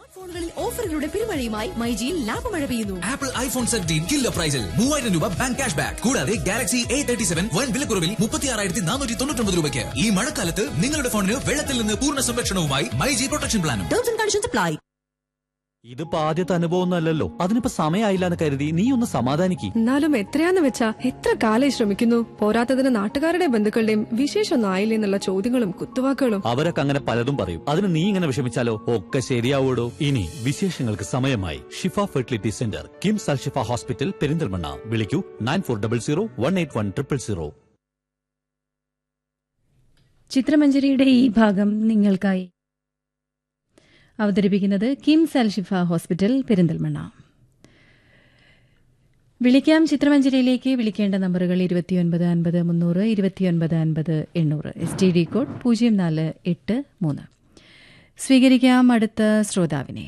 ഫോണുകളിൽ ഓഫറുകളുടെ പെരുമഴയുമായി മൈജിയിൽ ലാഭമഴ പെയ്യുന്നു ആപ്പിൾ ഐഫോൺ സെവൻറ്റീൻ കില്ലോ പ്രൈസിൽ മൂവായിരം രൂപ ബാങ്ക് ക്യാഷ് ബാക്ക് കൂടാതെ Galaxy A thirty seven one വിലക്കുറവിൽ മുപ്പത്തി ആറായിരത്തി നാനൂറ്റി തൊണ്ണൂറ്റൊമ്പത് രൂപയ്ക്ക് ഈ മഴക്കാലത്ത് നിങ്ങളുടെ ഫോണിന് വെള്ളത്തിൽ നിന്ന് പൂർണ്ണ സംരക്ഷണവുമായി മൈജി പ്രൊട്ടക്ഷൻ പ്ലാനും ടേംസ് ആൻഡ് കണ്ടീഷൻസ് അപ്ലൈ ഇതിപ്പോ ആദ്യത്തെ അനുഭവം അല്ലല്ലോ അതിനിപ്പോ സമയമായില്ല എന്ന് കരുതി നീ ഒന്ന് സമാധാനിക്ക് എന്നാലും എത്രയാന്ന് വെച്ചാ എത്ര കാലായി ശ്രമിക്കുന്നു പോരാത്തതിന് നാട്ടുകാരുടെ ബന്ധുക്കളുടെയും വിശേഷമൊന്നും ആയില്ലേ എന്നുള്ള ചോദ്യങ്ങളും കുത്തുവാക്കുകളും അവരൊക്കെ അങ്ങനെ പലതും പറയും അതിന് നീ ഇങ്ങനെ വിഷമിച്ചാലോ ഒക്കെ ശരിയാവൂടോ ഇനി വിശേഷങ്ങൾക്ക് സമയമായി Shifa fertility centre KIMS Al Shifa hospital Perinthalmanna വിളിക്കൂ nine four double zero one eight one triple zero ചിത്രമഞ്ജരിയുടെ ഈ ഭാഗം നിങ്ങൾക്കായി അവതരിപ്പിക്കുന്നത് കിംസ് അൽ ഷിഫ ഹോസ്പിറ്റൽ പെരിന്തൽമണ്ണ വിളിക്കാം ചിത്രമഞ്ജരിയിലേക്ക് വിളിക്കേണ്ട നമ്പറുകൾ ഇരുപത്തിയൊൻപത് അൻപത് മുന്നൂറ് ഇരുപത്തിയൊൻപത് അൻപത് എണ്ണൂറ് എസ് ടി ഡി കോഡ് പൂജ്യം നാല് എട്ട് മൂന്ന് സ്വീകരിക്കാം അടുത്ത ശ്രോതാവിനെ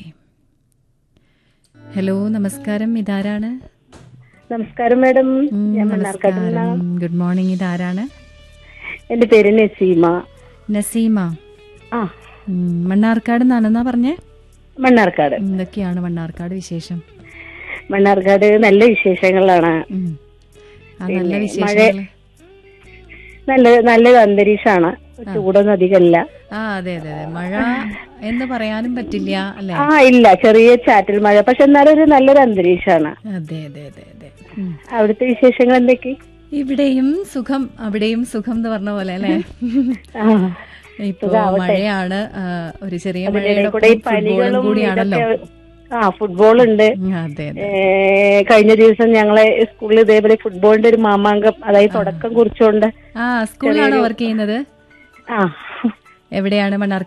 ഹലോ നമസ്കാരം ഇതാരാണ് നമസ്കാരം മാഡം ഉം, ഞാൻ മണ്ണാർക്കാട് നമസ്കാരം ഗുഡ് മോർണിംഗ് ഇതാരാണ് എന്റെ പേര് നസീമ നസീമ ആ ഉം, മണ്ണാർക്കാട് നിന്നാണെന്നാ പറഞ്ഞേ മണ്ണാർക്കാട് എന്തൊക്കെയാണ് മണ്ണാർക്കാട് വിശേഷം മണ്ണാർക്കാട് നല്ല വിശേഷങ്ങളാണ് ഉം. ആ നല്ല പിന്നെ വിശേഷങ്ങള് നല്ല നല്ലൊരു അന്തരീക്ഷമാണ് ചൂടൊന്നും അധികമല്ല ആ അതെ അതെ അതെ മഴ എന്ന് പറയാനും പറ്റില്ല അല്ലെ ആ ഇല്ല ചെറിയ ചാറ്റൽ മഴ പക്ഷെ എന്നാലും ഒരു നല്ലൊരു അന്തരീക്ഷമാണ് അതെ അതെ അതെ അതെ ഉം. അവിടുത്തെ വിശേഷങ്ങൾ എന്തൊക്കെ ഇവിടെയും സുഖം അവിടെയും സുഖം എന്ന് പറഞ്ഞ പോലെ അല്ലെ ആ ഇപ്പൊ സുഖാവട്ടെ. മഴയാണ് ആ, ഒരു ചെറിയ അതിനിടെ മഴയുടെ കൂടെ ഈ ഫുട്ബോളും പനികളും കൂടിയാണല്ലോ ഇതൊക്കെ ആ ഫുട്ബോൾ ഉണ്ട് ഉം, അതെ അതെ ഏ, കഴിഞ്ഞ ദിവസം ഞങ്ങളെ സ്കൂളിൽ ഇതേപോലെ ഫുട്ബോളിന്റെ ഒരു മാമാങ്കം അതായത് തുടക്കം കുറിച്ചുകൊണ്ട് ആ സ്കൂളിലാണോ ചെറിയൊരു- വർക്ക് ചെയ്യുന്നത് ആ എവിടെയാണ് മണ്ണാർ